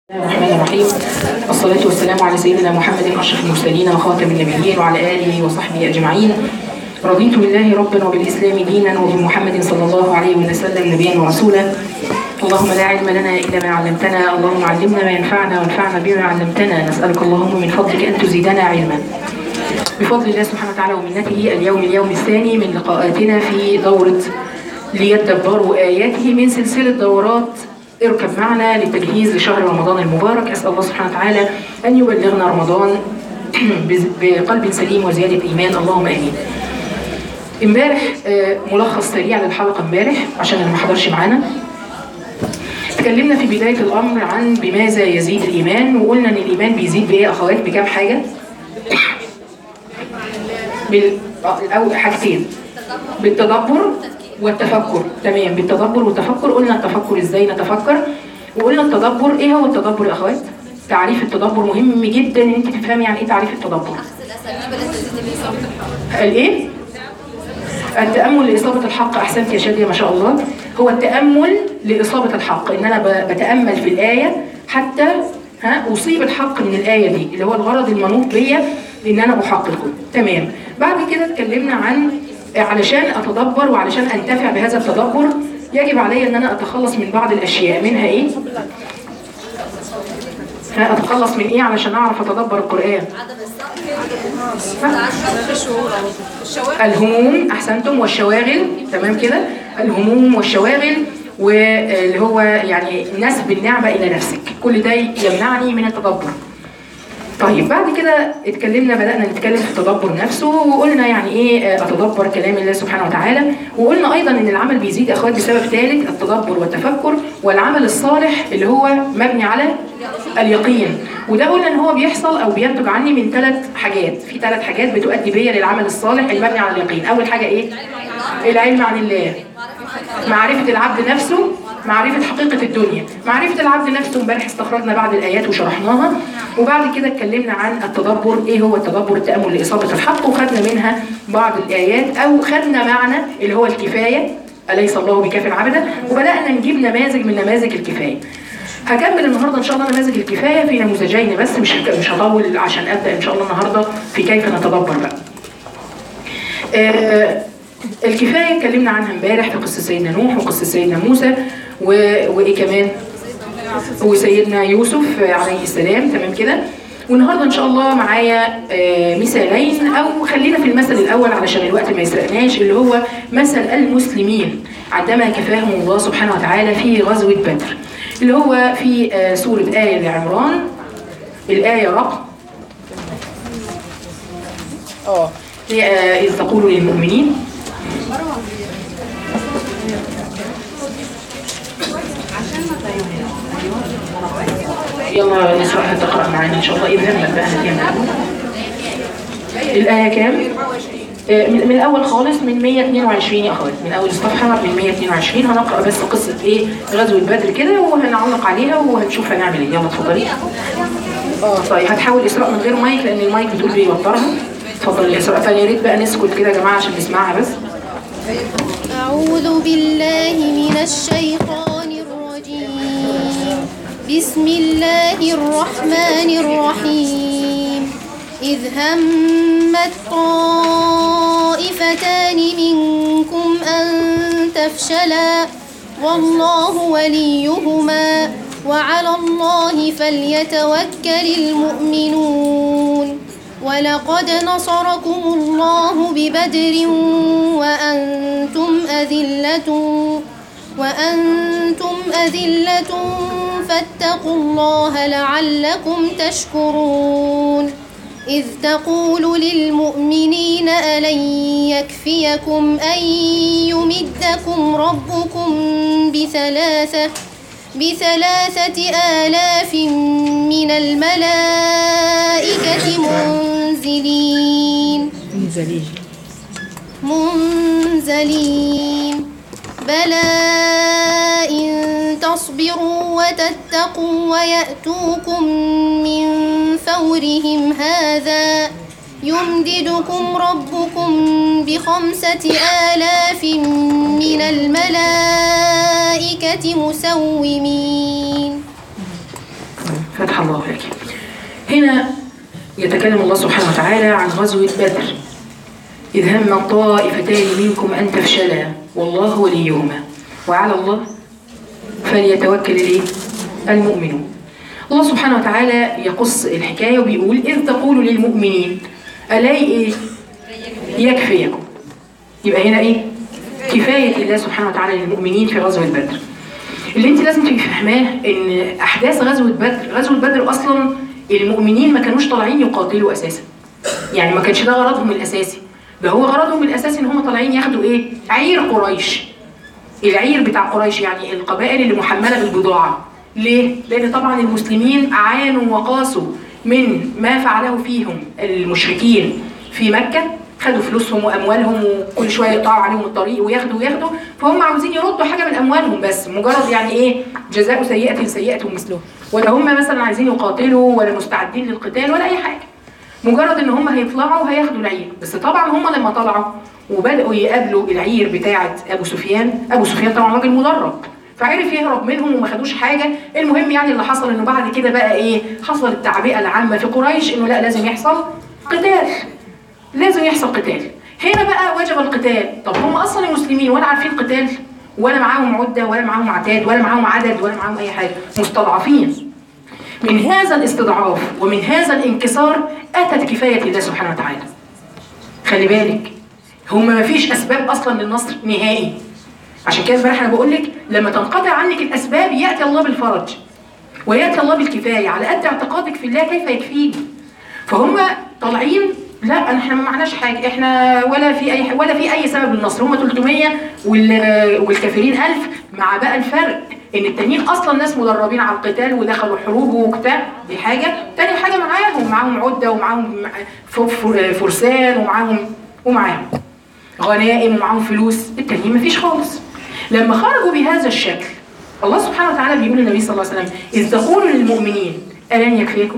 الرحمن الرحيم الصلاة والسلام على سيدنا محمد أشرف المرسلين وخاتم النبيين وعلى آله وصحبه أجمعين رضيت بالله ربا وبالإسلام دينا وبمحمد صلى الله عليه وسلم نبيا ورسولا اللهم لا علم لنا إلا ما علمتنا اللهم علمنا ما ينفعنا وانفعنا بما علمتنا نسألك اللهم من فضلك أن تزيدنا علما بفضل الله سبحانه وتعالى ومنته اليوم اليوم الثاني من لقاءاتنا في دورة ليتدبروا آياته من سلسلة دورات اركب معنا للتجهيز لشهر رمضان المبارك أسأل الله سبحانه وتعالى أن يبلغنا رمضان بقلب سليم وزيادة إيمان اللهم آمين امبارح آه، ملخص سريع للحلقة امبارح عشان اللي ما حضرش معانا اتكلمنا في بداية الأمر عن بماذا يزيد الإيمان وقلنا إن الإيمان بيزيد بإيه يا أخوات بكام حاجة؟ بال... آه، أو حاجتين بالتدبر والتفكر تمام بالتدبر والتفكر قلنا التفكر ازاي نتفكر وقلنا التدبر ايه هو التدبر يا اخوات تعريف التدبر مهم جدا ان انت تفهمي يعني ايه تعريف التدبر الايه التأمل لإصابة الحق أحسنت يا شادية ما شاء الله هو التأمل لإصابة الحق إن أنا ب- بتأمل في الآية حتى ها أصيب الحق من الآية دي اللي هو الغرض المنوط بيا إن أنا أحققه تمام بعد كده اتكلمنا عن علشان أتدبر وعلشان أنتفع بهذا التدبر يجب علي إن أنا أتخلص من بعض الأشياء منها إيه؟ ها أتخلص من إيه علشان أعرف أتدبر القرآن؟ الهموم احسنتم والشواغل تمام كده الهموم والشواغل واللي هو يعني نسب النعمه الى نفسك كل ده يمنعني من التدبر طيب بعد كده اتكلمنا بدأنا نتكلم في التدبر نفسه وقلنا يعني ايه آه، اتدبر كلام الله سبحانه وتعالى وقلنا ايضا ان العمل بيزيد يا اخوات بسبب ثالث التدبر والتفكر والعمل الصالح اللي هو مبني على اليقين وده قلنا ان هو بيحصل او بينتج عني من ثلاث حاجات في ثلاث حاجات بتؤدي بيا للعمل الصالح المبني على اليقين اول حاجه ايه العلم عن الله معرفة العبد نفسه معرفة حقيقة الدنيا معرفة العبد نفسه امبارح استخرجنا بعض الآيات وشرحناها وبعد كده اتكلمنا عن التدبر ايه هو التدبر التأمل لإصابة الحق وخدنا منها بعض الآيات أو خدنا معنى اللي هو الكفاية أليس الله بكاف عبدا وبدأنا نجيب نماذج من نماذج الكفاية هكمل النهارده ان شاء الله نماذج الكفايه في نموذجين بس مش مش هطول عشان ابدا ان شاء الله النهارده في كيف نتدبر بقى. آه، الكفايه اتكلمنا عنها امبارح في قصه سيدنا نوح وقصه سيدنا موسى و... وايه كمان؟ وسيدنا يوسف عليه السلام تمام كده؟ والنهارده ان شاء الله معايا آه، مثالين او خلينا في المثل الاول علشان الوقت ما يسرقناش اللي هو مثل المسلمين عندما كفاهم الله سبحانه وتعالى في غزوه بدر اللي هو في آه، سوره ال عمران الايه رقم اه هي آه، إذ تقول للمؤمنين يلا نسرع تقرأ معانا إن شاء الله إذ همت بقى هتعمل الآية كام؟ آه، من من الأول خالص من 122 يا أخوات من أول الصفحة من 122 هنقرأ بس قصة إيه غزوة بدر كده وهنعلق عليها وهنشوف هنعمل إيه يلا اتفضلي اه طيب هتحاول إسراء من غير مايك لأن المايك بتقول بيوترها اتفضلي يا إسراء فيا ريت بقى نسكت كده يا جماعة عشان نسمعها بس أعوذ بالله من الشيطان الرجيم بسم الله الرحمن الرحيم إذ همت طائفتان منكم أن تفشلا والله وليهما وعلى الله فليتوكل المؤمنون ولقد نصركم الله ببدر وأنتم أذلة وأنتم أذلة فاتقوا الله لعلكم تشكرون إذ تقول للمؤمنين ألن يكفيكم أن يمدكم ربكم بثلاثة بثلاثة آلاف من الملائكة منزلين منزلين بلى إن تصبروا وتتقوا ويأتوكم من فورهم هذا يمددكم ربكم بخمسة آلاف من الملائكة مسومين فتح الله لك هنا يتكلم الله سبحانه وتعالى عن غزوة بدر إذ هم طائفتان منكم أن تفشلا والله وليهما وعلى الله فليتوكل الايه؟ المؤمنون الله سبحانه وتعالى يقص الحكاية وبيقول إذ تقول للمؤمنين ألا إيه؟ يكفيكم يبقى هنا إيه؟ كفاية الله سبحانه وتعالى للمؤمنين في غزوة بدر اللي انت لازم تبقي فاهماه ان احداث غزوه بدر غزوه بدر اصلا المؤمنين ما كانوش طالعين يقاتلوا اساسا يعني ما كانش ده غرضهم الاساسي ده هو غرضهم الاساسي ان هم طالعين ياخدوا ايه عير قريش العير بتاع قريش يعني القبائل اللي محمله بالبضاعه ليه لان طبعا المسلمين عانوا وقاسوا من ما فعله فيهم المشركين في مكه خدوا فلوسهم واموالهم وكل شويه يقطعوا عليهم الطريق وياخدوا وياخدوا فهم عاوزين يردوا حاجه من اموالهم بس مجرد يعني ايه جزاء سيئه سيئه مثله ولا هم مثلا عايزين يقاتلوا ولا مستعدين للقتال ولا اي حاجه مجرد ان هم هيطلعوا هياخدوا العير بس طبعا هم لما طلعوا وبداوا يقابلوا العير بتاعه ابو سفيان ابو سفيان طبعا راجل مدرب فعرف يهرب منهم وما خدوش حاجه المهم يعني اللي حصل انه بعد كده بقى ايه حصل التعبئه العامه في قريش انه لا لازم يحصل قتال لازم يحصل قتال هنا بقى وجب القتال طب هم اصلا المسلمين ولا عارفين قتال ولا معاهم عده ولا معاهم عتاد ولا معاهم عدد ولا معاهم اي حاجه مستضعفين من هذا الاستضعاف ومن هذا الانكسار اتت كفايه الله سبحانه وتعالى خلي بالك هم ما فيش اسباب اصلا للنصر نهائي عشان كده امبارح انا بقول لك لما تنقطع عنك الاسباب ياتي الله بالفرج وياتي الله بالكفايه على قد اعتقادك في الله كيف يكفيني فهم طالعين لا احنا ما معناش حاجه احنا ولا في اي ولا في اي سبب للنصر هم 300 وال- والكافرين 1000 مع بقى الفرق ان التانيين اصلا ناس مدربين على القتال ودخلوا حروب وبتاع دي حاجه تاني حاجه معاهم معاهم عده ومعاهم ف- ف- فرسان ومعاهم ومعاهم غنائم ومعاهم فلوس التانيين مفيش خالص لما خرجوا بهذا الشكل الله سبحانه وتعالى بيقول للنبي صلى الله عليه وسلم اذ تقول للمؤمنين الن يكفيكم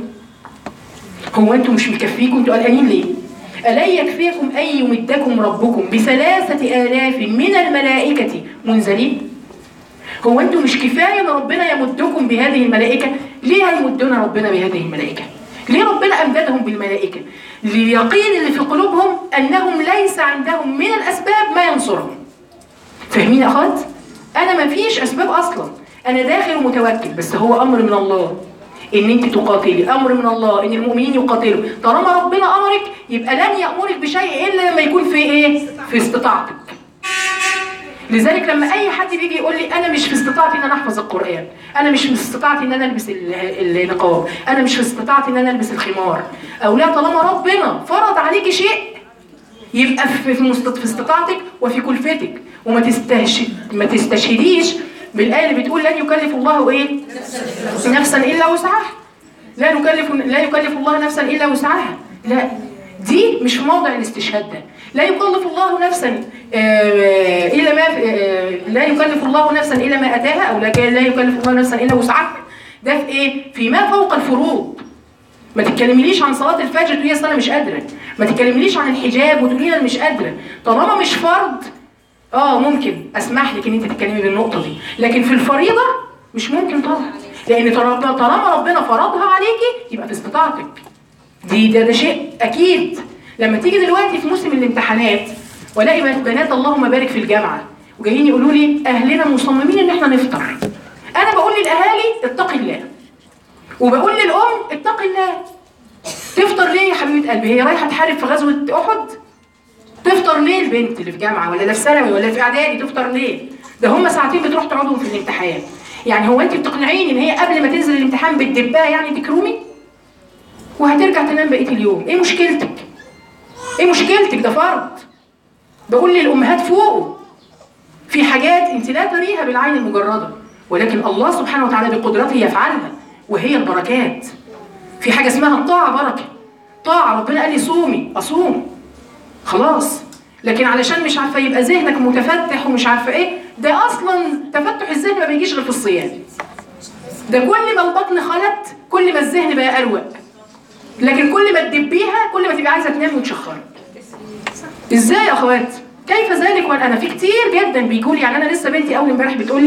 هو انتم مش مكفيكم انتوا قلقانين ليه؟ ألن يكفيكم أن يمدكم ربكم بثلاثة آلاف من الملائكة منزلين؟ هو انتم مش كفاية ان ربنا يمدكم بهذه الملائكة؟ ليه هيمدنا ربنا بهذه الملائكة؟ ليه ربنا أمددهم بالملائكة؟ لليقين اللي في قلوبهم أنهم ليس عندهم من الأسباب ما ينصرهم. فاهمين يا أخوات؟ أنا ما فيش أسباب أصلا. أنا داخل ومتوكل بس هو أمر من الله. ان انت تقاتلي امر من الله ان المؤمنين يقاتلوا طالما ربنا امرك يبقى لن يامرك بشيء الا لما يكون في ايه في استطاعتك لذلك لما اي حد بيجي يقول لي انا مش في استطاعتي ان انا احفظ القران انا مش في استطاعتي ان انا البس ال- النقاب انا مش في استطاعتي ان انا البس الخمار او لا طالما ربنا فرض عليكي شيء يبقى في في مست- في استطاعتك وفي كلفتك وما تستهش ما تستشهديش بالايه اللي بتقول لن يكلف الله ايه نفسا الا وسعها لا نكلف لا يكلف الله نفسا الا وسعها لا دي مش في موضع الاستشهاد ده لا يكلف الله نفسا آه، الا ما آه، لا يكلف الله نفسا الا ما اتاها او لا لا يكلف الله نفسا الا وسعها ده في ايه في ما فوق الفروض ما تتكلميليش عن صلاه الفجر تقولي اصل انا مش قادره ما تتكلميليش عن الحجاب وتقولي انا مش قادره طالما مش فرض اه ممكن اسمح لك ان انت تتكلمي بالنقطه دي لكن في الفريضه مش ممكن طبعا لان طالما طالما ربنا فرضها عليكي يبقى في استطاعتك دي ده, ده شيء اكيد لما تيجي دلوقتي في موسم الامتحانات والاقي بنات- بنات اللهم بارك في الجامعه وجايين يقولوا لي اهلنا مصممين ان احنا نفطر انا بقول للاهالي اتقي الله وبقول للام اتقي الله تفطر ليه يا حبيبه قلبي هي رايحه تحارب في غزوه احد تفطر ليه البنت اللي في جامعه ولا اللي في ثانوي ولا في اعدادي تفطر ليه؟ ده هم ساعتين بتروح تقعدهم في الامتحان. يعني هو انت بتقنعيني ان هي قبل ما تنزل الامتحان بتدبها يعني تكرومي؟ وهترجع تنام بقيه اليوم، ايه مشكلتك؟ ايه مشكلتك ده فرض. بقول للامهات فوقوا. في حاجات انت لا تريها بالعين المجرده ولكن الله سبحانه وتعالى بقدرته يفعلها وهي البركات. في حاجه اسمها الطاعه بركه. طاعه ربنا قال لي صومي اصوم خلاص لكن علشان مش عارفه يبقى ذهنك متفتح ومش عارفه ايه ده اصلا تفتح الذهن ما بيجيش غير في الصيام ده كل ما البطن خلت كل ما الذهن بقى اروق لكن كل ما تدبيها كل ما تبقى عايزه تنام وتشخري ازاي يا اخوات كيف ذلك وانا في كتير جدا بيقول يعني انا لسه بنتي اول امبارح بتقول لي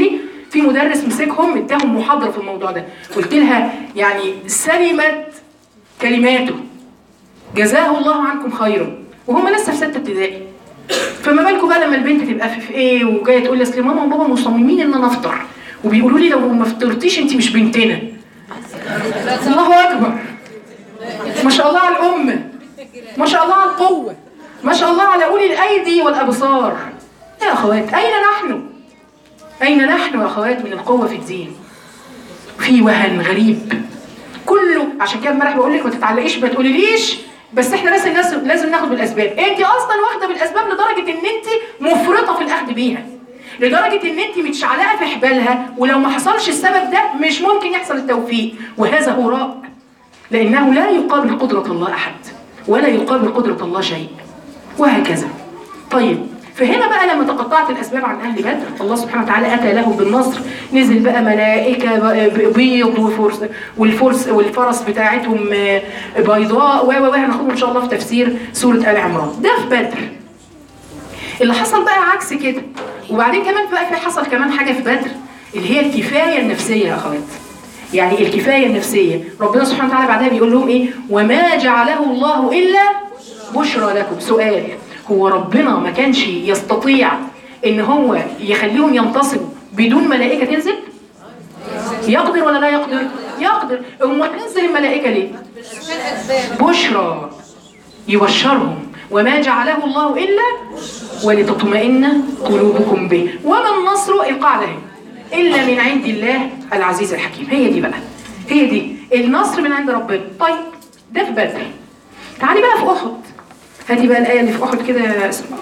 في مدرس مسكهم اداهم محاضره في الموضوع ده قلت لها يعني سلمت كلماته جزاه الله عنكم خيرا وهم لسه في سته ابتدائي فما بالكم بقى لما البنت تبقى في, في ايه وجايه تقول لي اصل ماما وبابا مصممين ان انا افطر وبيقولوا لي لو ما فطرتيش انت مش بنتنا الله اكبر ما شاء الله على الامه ما شاء الله على القوه ما شاء الله على اولي الايدي والابصار يا اخوات اين نحن اين نحن يا اخوات من القوه في الدين في وهن غريب كله عشان كده امبارح بقول لك ما تتعلقيش ما تقوليليش بس احنا لازم لازم لازم ناخد بالاسباب انت اصلا واخده بالاسباب لدرجه ان انت مفرطه في الاخذ بيها لدرجه ان انت متشعلقه في حبالها ولو ما حصلش السبب ده مش ممكن يحصل التوفيق وهذا هراء لانه لا يقابل قدره الله احد ولا يقابل قدره الله شيء وهكذا طيب فهنا بقى لما تقطعت الاسباب عن اهل بدر الله سبحانه وتعالى اتى له بالنصر نزل بقى ملائكه ب- بيض وفرس والفرس والفرس بتاعتهم آه، بيضاء و و و هناخدهم ان شاء الله في تفسير سوره ال عمران ده في بدر اللي حصل بقى عكس كده وبعدين كمان بقى في حصل كمان حاجه في بدر اللي هي الكفايه النفسيه يا اخوات يعني الكفايه النفسيه ربنا سبحانه وتعالى بعدها بيقول لهم ايه وما جعله الله الا بشرى لكم سؤال هو ربنا ما كانش يستطيع ان هو يخليهم ينتصروا بدون ملائكه تنزل يقدر ولا لا يقدر يقدر امال تنزل الملائكه ليه بشرى يبشرهم وما جعله الله الا ولتطمئن قلوبكم به وما النصر القاعده هي الا من عند الله العزيز الحكيم هي دي بقى هي دي النصر من عند ربنا طيب ده في بدر تعالي بقى في احد هاتي بقى الايه اللي في احد كده يا اسماء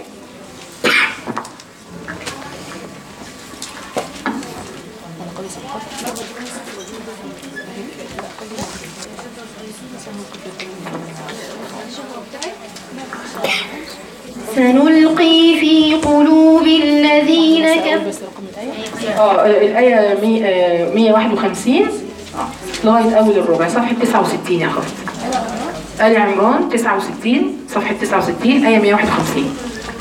سنلقي في قلوب الذين كفروا اه الايه مي- آه، 151 آه، لغايه اول الربع صفحه 69 يا اخوات آل عمران 69 صفحه 69 ايه 151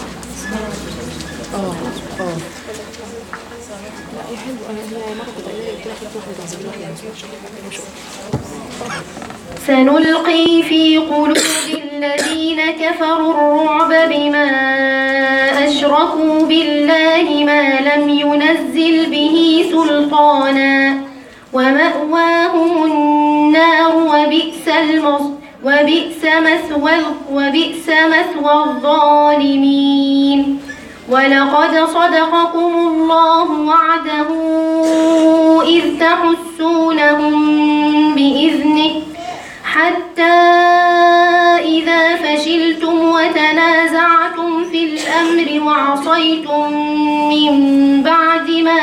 سنلقي في قلوب الذين كفروا الرعب بما أشركوا بالله ما لم ينزل به سلطانا ومأواهم النار وبئس المص وبئس مثوى وبئس مثوى الظالمين ولقد صدقكم الله وعده إذ تحسونهم بإذنه حتى إذا فشلتم وتنازعتم في الأمر وعصيتم من بعد ما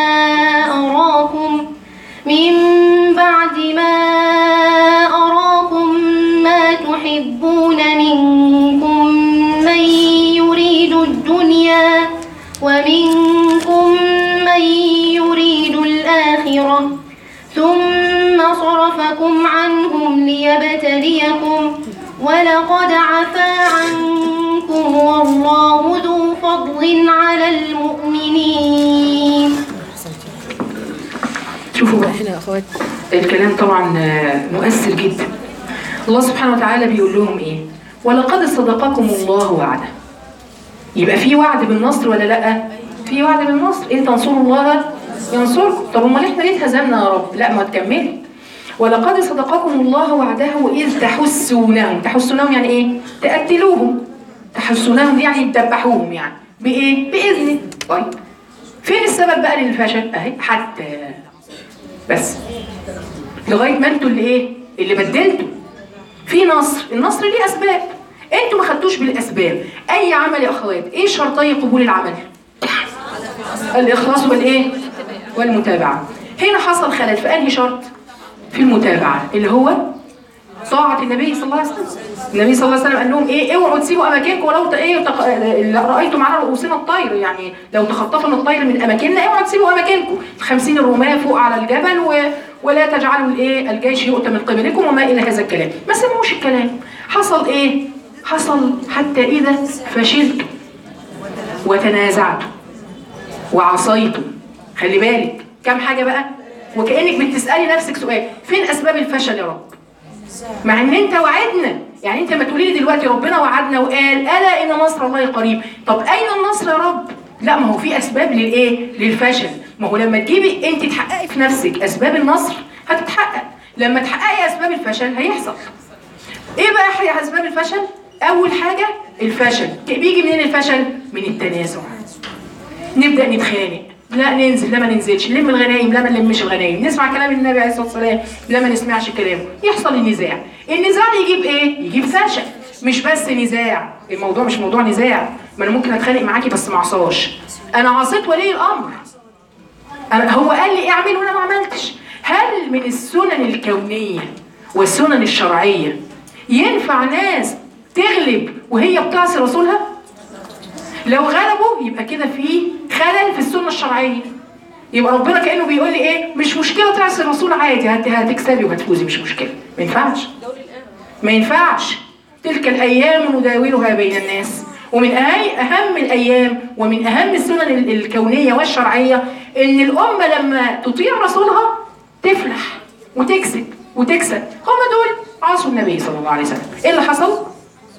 أراكم من بعد ما أراكم ما تحبون منكم من يريد الدنيا ومنكم من يريد الآخرة ثم صرفكم عنهم ليبتليكم ولقد عفا عنكم والله ذو فضل على المؤمنين شوفوا بقى هنا يا اخوات الكلام طبعا آه، مؤثر جدا الله سبحانه وتعالى بيقول لهم ايه ولقد صدقكم الله وعده يبقى في وعد بالنصر ولا لا في وعد بالنصر ان تنصروا الله ينصركم طب امال احنا ليه اتهزمنا يا رب لا ما تكملي ولقد صدقكم الله وعده اذ تحسونهم تحسونهم يعني ايه تقتلوهم تحسونهم دي يعني تذبحوهم يعني بايه باذنه طيب فين السبب بقى للفشل اهي حتى بس لغايه ما انتوا اللي ايه اللي بدلتوا في نصر النصر ليه اسباب انتوا ما خدتوش بالاسباب اي عمل يا اخوات ايه شرطي قبول العمل الاخلاص والايه والمتابعه هنا حصل خلل في انهي شرط في المتابعه اللي هو طاعة النبي صلى الله عليه وسلم النبي صلى الله عليه وسلم قال لهم ايه اوعوا تسيبوا اماكنكم ولو ت- ايه تق... رايتم على رؤوسنا الطير يعني لو تخطفنا الطير من اماكننا اوعوا تسيبوا اماكنكم 50 الرماة فوق على الجبل و... ولا تجعلوا الايه الجيش يؤتى من قبلكم وما الى هذا الكلام ما سمعوش الكلام حصل ايه حصل حتى اذا فشلتم وتنازعتم وعصيتم خلي بالك كم حاجه بقى وكانك بتسالي نفسك سؤال فين اسباب الفشل يا رب مع ان انت وعدنا يعني انت ما تقولي لي دلوقتي ربنا وعدنا وقال الا ان نصر الله قريب طب اين النصر يا رب لا ما هو في اسباب للايه للفشل ما هو لما تجيبي انت تحققي في نفسك اسباب النصر هتتحقق لما تحققي اسباب الفشل هيحصل ايه بقى هي اسباب الفشل اول حاجه الفشل بيجي منين الفشل من التنازع نبدا نتخانق لا ننزل لا ما ننزلش نلم الغنايم لا ما نلمش الغنايم نسمع كلام النبي عليه الصلاه والسلام لا ما نسمعش كلامه يحصل النزاع النزاع يجيب ايه يجيب فشل مش بس نزاع الموضوع مش موضوع نزاع ما انا ممكن اتخانق معاكي بس ما اعصاش انا عصيت ولي الامر أنا هو قال لي اعمل وانا ما عملتش هل من السنن الكونيه والسنن الشرعيه ينفع ناس تغلب وهي بتعصي رسولها لو غلبوا يبقى كده في خلل في السنه الشرعيه يبقى ربنا كانه بيقول لي ايه مش مشكله تعصي الرسول عادي هت- هتكسبي وهتفوزي مش مشكله ما ينفعش ما ينفعش تلك الايام نداولها بين الناس ومن أهي اهم الايام ومن اهم السنن ال- الكونيه والشرعيه ان الامه لما تطيع رسولها تفلح وتكسب وتكسب هم دول عصوا النبي صلى الله عليه وسلم ايه اللي حصل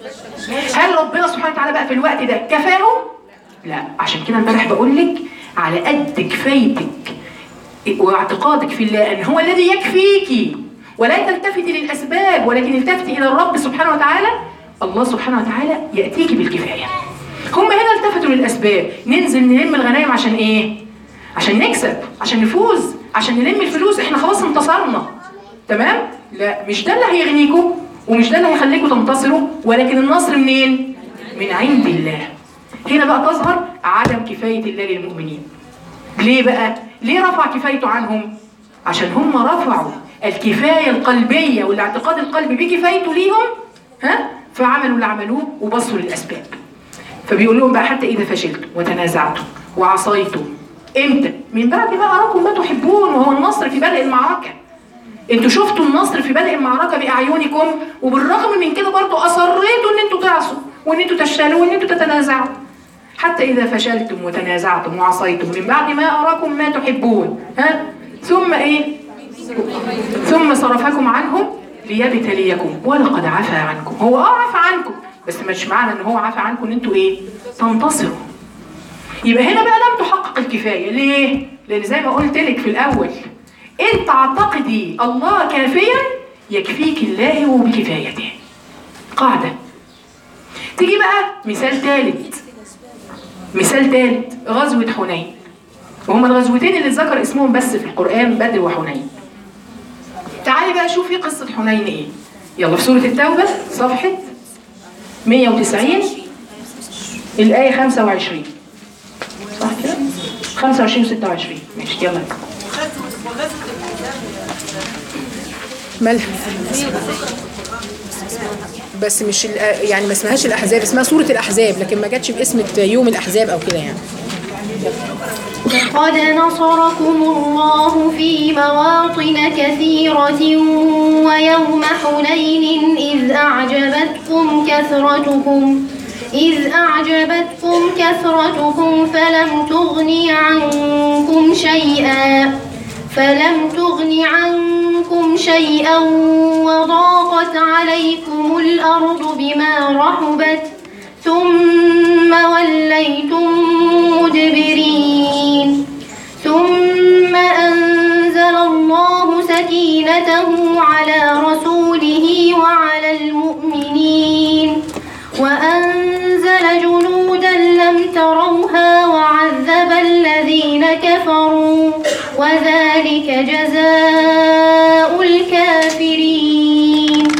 هل ربنا سبحانه وتعالى بقى في الوقت ده كفاهم لا عشان كده امبارح بقول لك على قد كفايتك واعتقادك في الله ان هو الذي يكفيك ولا تلتفتي للاسباب ولكن التفتي الى الرب سبحانه وتعالى الله سبحانه وتعالى ياتيك بالكفايه هم هنا التفتوا للاسباب ننزل نلم الغنايم عشان ايه عشان نكسب عشان نفوز عشان نلم الفلوس احنا خلاص انتصرنا تمام لا مش ده اللي هيغنيكم ومش ده اللي هيخليكم تنتصروا ولكن النصر منين من عند الله هنا بقى تظهر عدم كفايه الله للمؤمنين ليه بقى؟ ليه رفع كفايته عنهم؟ عشان هم رفعوا الكفاية القلبية والاعتقاد القلبي بكفايته ليهم ها؟ فعملوا اللي عملوه وبصوا للأسباب. فبيقول لهم بقى حتى إذا فشلتم وتنازعتم وعصيتم إمتى؟ من بعد ما أراكم ما تحبون وهو النصر في بدء المعركة. انتوا شفتوا النصر في بدء المعركة بأعينكم وبالرغم من كده برضو أصريتوا إن انتوا تعصوا وإن انتوا تفشلوا وإن انتوا تتنازعوا. حتى إذا فشلتم وتنازعتم وعصيتم من بعد ما أراكم ما تحبون ها ثم إيه ثم صرفكم عنهم ليبتليكم ولقد عفا عنكم هو اه عفا عنكم بس مش معنى ان هو عفا عنكم ان انتوا ايه تنتصروا يبقى هنا بقى لم تحقق الكفايه ليه لان زي ما قلت لك في الاول ان تعتقدي الله كافيا يكفيك الله وبكفايته قاعده تيجي بقى مثال ثالث مثال ثالث غزوة حنين وهما الغزوتين اللي اتذكر اسمهم بس في القرآن بدر وحنين تعالي بقى شوفي قصة حنين ايه يلا في سورة التوبة صفحة 190 الآية 25 صح كده؟ 25 و 26 ماشي يلا مالها بس مش الأ- يعني ما اسمهاش الاحزاب اسمها سوره الاحزاب لكن ما جاتش باسم يوم الاحزاب او كده يعني قد نصركم الله في مواطن كثيرة ويوم حنين إذ أعجبتكم كثرتكم إذ أعجبتكم كثرتكم فلم تغن عنكم شيئا فلم تغن عنكم شيئا وضاقت عليكم الأرض بما رحبت ثم وليتم مدبرين ثم أنزل الله سكينته على رسوله وعلى المؤمنين وأنزل جنودا لم تروها وعذب الذين كفروا وذلك جزاء الكافرين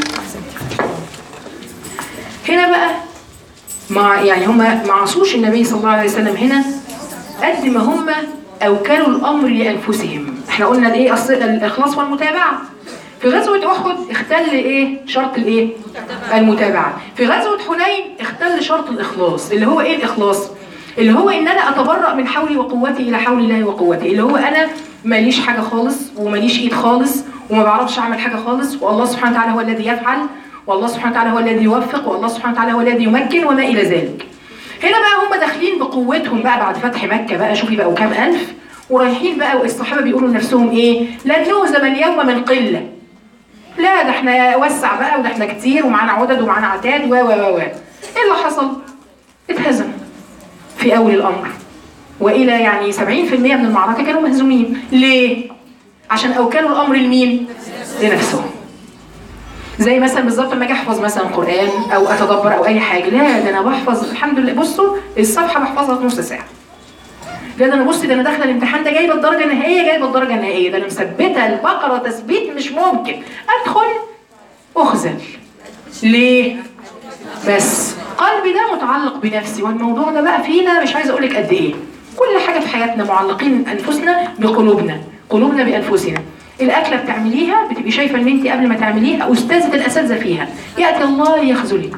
هنا بقى مع يعني هم ما عصوش النبي صلى الله عليه وسلم هنا قد ما هم اوكلوا الامر لانفسهم احنا قلنا الايه أصل الاخلاص والمتابعه في غزوه احد اختل ايه شرط الايه المتابعه في غزوه حنين اختل شرط الاخلاص اللي هو ايه الاخلاص اللي هو ان انا اتبرأ من حولي وقوتي الى حول الله وقوته اللي هو انا ماليش حاجه خالص وماليش ايد خالص وما بعرفش اعمل حاجه خالص والله سبحانه وتعالى هو الذي يفعل والله سبحانه وتعالى هو الذي يوفق والله سبحانه وتعالى هو الذي يمكن وما الى ذلك هنا بقى هم داخلين بقوتهم بقى بعد فتح مكه بقى شوفي بقوا كام الف ورايحين بقى الصحابه بيقولوا لنفسهم ايه لن نهزم اليوم من قله لا ده احنا وسع بقى وده احنا كتير ومعانا عدد ومعانا عتاد و و و و ايه اللي حصل؟ اتهزم في اول الامر والى يعني 70% من المعركه كانوا مهزومين ليه؟ عشان اوكلوا الامر لمين؟ لنفسهم زي مثلا بالظبط لما اجي احفظ مثلا قران او اتدبر او اي حاجه لا ده انا بحفظ الحمد لله بصوا الصفحه بحفظها في نص ساعه لا ده انا بص ده انا داخله الامتحان ده جايبه الدرجه النهائيه جايبه الدرجه النهائيه ده انا مثبته البقره تثبيت مش ممكن ادخل اخذل ليه؟ بس قلبي ده متعلق بنفسي والموضوع ده بقى فينا مش عايزه اقول لك قد ايه كل حاجه في حياتنا معلقين انفسنا بقلوبنا قلوبنا بانفسنا الاكله بتعمليها بتبقي شايفه ان انت قبل ما تعمليها استاذه الاساتذه فيها ياتي الله يخذلك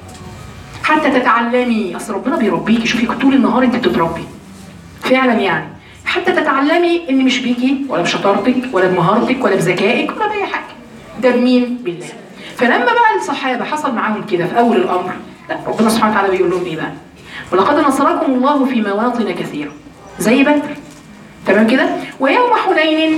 حتى تتعلمي اصل ربنا بيربيكي شوفي طول النهار انت بتتربي فعلا يعني حتى تتعلمي ان مش بيكي ولا بشطارتك ولا بمهارتك ولا بذكائك ولا باي حاجه ده بمين بالله فلما بقى الصحابه حصل معاهم كده في اول الامر لا ربنا سبحانه وتعالى بيقول لهم ايه بقى ولقد نصركم الله في مواطن كثيره زي بدر تمام كده ويوم حنين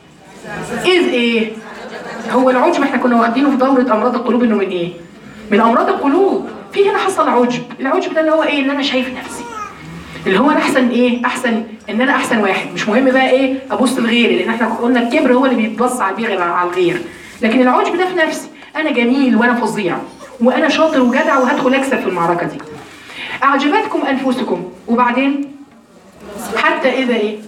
اذ ايه هو العجب احنا كنا واخدينه في دوره امراض القلوب انه من ايه من امراض القلوب في هنا حصل عجب العجب ده اللي هو ايه اللي انا شايف نفسي اللي هو انا احسن ايه احسن ان انا احسن واحد مش مهم بقى ايه ابص لغيري لان احنا قلنا الكبر هو اللي بيتبص على البيغ على الغير لكن العجب ده في نفسي انا جميل وانا فظيع وانا شاطر وجدع وهدخل اكسب في المعركه دي اعجبتكم انفسكم وبعدين حتى اذا ايه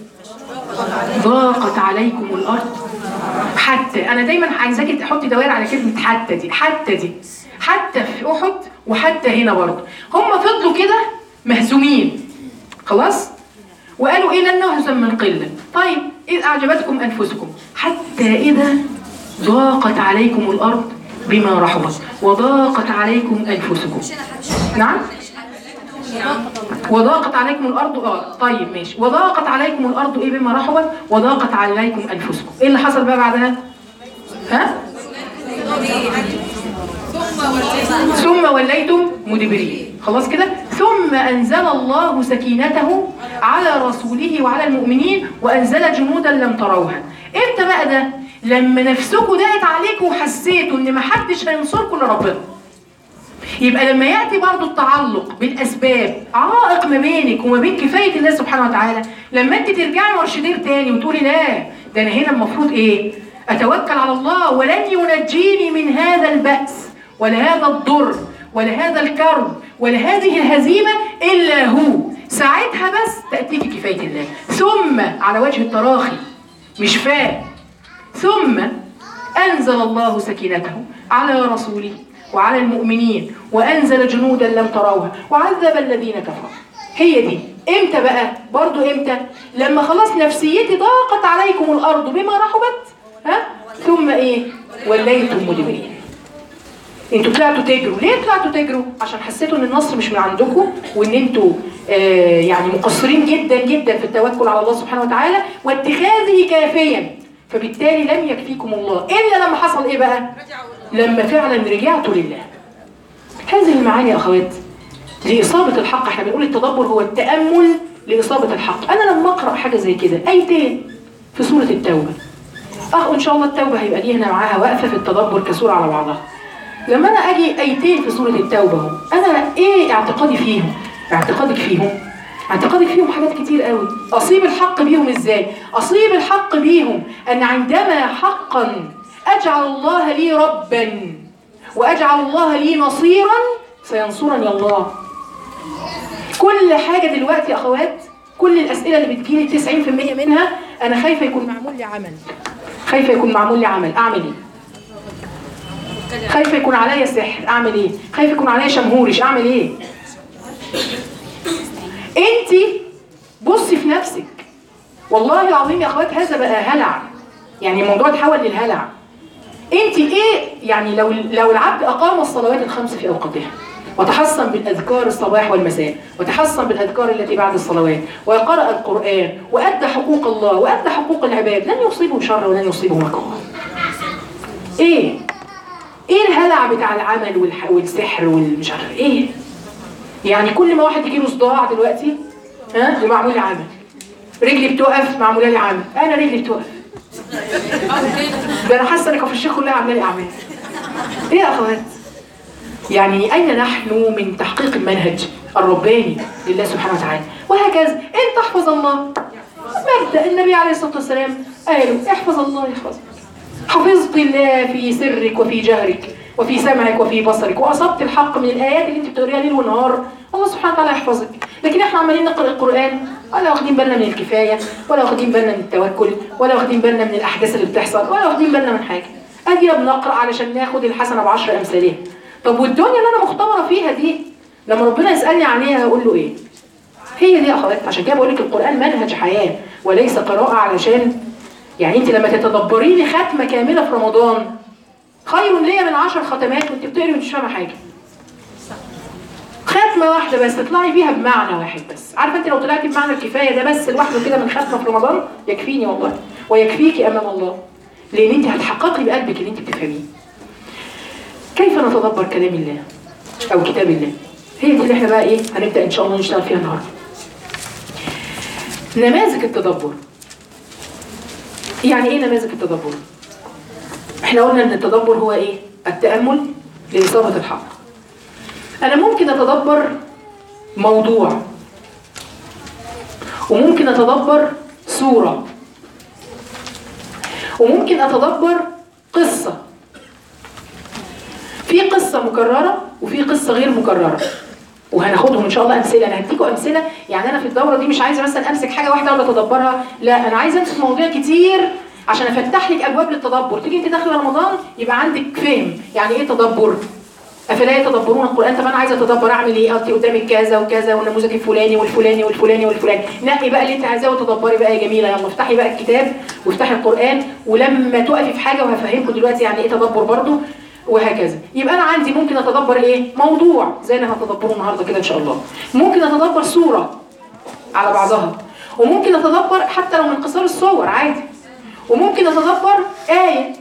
ضاقت عليكم الارض حتى انا دايما عايزاكي تحطي دوائر على كلمه حتى دي حتى دي حتى في احد وحتى هنا برضه هم فضلوا كده مهزومين خلاص وقالوا ايه لن نهزم من قله طيب اذ اعجبتكم انفسكم حتى اذا ضاقت عليكم الارض بما رحبت وضاقت عليكم انفسكم نعم وضاقت عليكم الارض اه طيب ماشي وضاقت عليكم الارض ايه بما رحبت وضاقت عليكم انفسكم ايه اللي حصل بقى بعدها ها ثم وليتم مدبرين خلاص كده ثم انزل الله سكينته على رسوله وعلى المؤمنين وانزل جنودا لم تروها امتى بقى ده لما نفسكم ضاقت عليكم وحسيتوا ان ما حدش هينصركم الا ربنا يبقى لما ياتي برضو التعلق بالاسباب عائق ما بينك وما بين كفايه الله سبحانه وتعالى لما انت ترجعي مرشدير تاني وتقولي لا ده انا هنا المفروض ايه اتوكل على الله ولن ينجيني من هذا البأس ولا هذا الضر ولا هذا الكرب ولا هذه الهزيمه الا هو ساعتها بس تاتيك كفايه الله ثم على وجه التراخي مش فاهم ثم أنزل الله سكينته على رسوله وعلى المؤمنين وأنزل جنودا لم تروها وعذب الذين كفروا هي دي امتى بقى برضو امتى لما خلاص نفسيتي ضاقت عليكم الأرض بما رحبت ها ثم ايه وليتم مدبرين انتوا طلعتوا تجروا ليه طلعتوا تجروا عشان حسيتوا ان النصر مش من عندكم وان انتوا آه يعني مقصرين جدا جدا في التوكل على الله سبحانه وتعالى واتخاذه كافيا فبالتالي لم يكفيكم الله الا لما حصل ايه بقى لما فعلا رجعتوا لله هذه المعاني يا اخوات لاصابه الحق احنا بنقول التدبر هو التامل لاصابه الحق انا لما اقرا حاجه زي كده ايتين في سوره التوبه اه ان شاء الله التوبه هيبقى لينا معاها وقفه في التدبر كسوره على بعضها لما انا اجي ايتين في سوره التوبه اهو انا ايه اعتقادي فيهم اعتقادك فيهم اعتقادك فيهم حاجات كتير قوي اصيب الحق بيهم ازاي اصيب الحق بيهم ان عندما حقا اجعل الله لي ربا واجعل الله لي نصيرا سينصرني الله كل حاجه دلوقتي يا اخوات كل الاسئله اللي بتجيلي 90% منها انا خايفه يكون معمول لي عمل خايفه يكون معمول لي عمل اعمل ايه خايفه يكون عليا سحر اعمل ايه خايفه يكون عليا شمهورش اعمل ايه انت بصي في نفسك والله العظيم يا اخوات هذا بقى هلع يعني الموضوع اتحول للهلع انت ايه يعني لو لو العبد اقام الصلوات الخمس في اوقاتها وتحصن بالاذكار الصباح والمساء وتحصن بالاذكار التي بعد الصلوات وقرأ القرآن وأدى حقوق الله وأدى حقوق العباد لن يصيبه شر ولن يصيبه مكروه ايه ايه الهلع بتاع العمل والح... والسحر والمش عارف ايه يعني كل ما واحد يجيله صداع دلوقتي ها ومعمول عمل رجلي بتقف معموله لي عامل انا رجلي بتقف ده انا حاسه ان كفر الشيخ كلها عامله لي اعمال ايه يا اخوات يعني اين نحن من تحقيق المنهج الرباني لله سبحانه وتعالى وهكذا انت احفظ الله مبدا النبي عليه الصلاه والسلام قالوا احفظ الله يحفظك حفظت الله في سرك وفي جهرك وفي سمعك وفي بصرك واصبت الحق من الايات اللي انت بتقريها ليل ونهار الله سبحانه وتعالى يحفظك لكن احنا عمالين نقرا القران ولا واخدين بالنا من الكفايه ولا واخدين بالنا من التوكل ولا واخدين بالنا من الاحداث اللي بتحصل ولا واخدين بالنا من حاجه ادينا بنقرا علشان ناخد الحسنه بعشر امثالها طب والدنيا اللي انا مختبره فيها دي لما ربنا يسالني عليها هقول له ايه هي دي يا اخوات عشان كده بقول لك القران منهج حياه وليس قراءه علشان يعني انت لما تتدبري لي ختمه كامله في رمضان خير ليا من عشر ختمات وانت بتقري وانت مش فاهمه حاجه ختمه واحده بس تطلعي بيها بمعنى واحد بس عارفه انت لو طلعتي بمعنى الكفايه ده بس لوحده كده من ختمه في رمضان يكفيني والله ويكفيكي امام الله لان انت هتحققي بقلبك اللي انت بتفهميه كيف نتدبر كلام الله او كتاب الله هي دي اللي احنا بقى ايه هنبدا ان شاء الله نشتغل فيها النهارده نماذج التدبر يعني ايه نماذج التدبر احنا قلنا ان التدبر هو ايه التامل لاصابه الحق انا ممكن اتدبر موضوع وممكن اتدبر صوره وممكن اتدبر قصه في قصه مكرره وفي قصه غير مكرره وهناخدهم ان شاء الله امثله انا هديكم امثله يعني انا في الدوره دي مش عايزه مثلا امسك حاجه واحده ولا اتدبرها لا انا عايزه امسك مواضيع كتير عشان افتح لك ابواب للتدبر تيجي انت داخله رمضان يبقى عندك فهم يعني ايه تدبر افلا يتدبرون القران طب انا عايزه اتدبر اعمل ايه اقضي قدامك كذا وكذا والنموذج الفلاني والفلاني والفلاني والفلاني نقي بقى اللي انت عايزاه وتدبري بقى يا جميله يلا افتحي بقى الكتاب وافتحي القران ولما تقفي في حاجه وهفهمكم دلوقتي يعني ايه تدبر برضو وهكذا يبقى انا عندي ممكن اتدبر ايه موضوع زي اللي هتدبره النهارده كده ان شاء الله ممكن اتدبر صوره على بعضها وممكن اتدبر حتى لو من قصار الصور عادي وممكن اتدبر ايه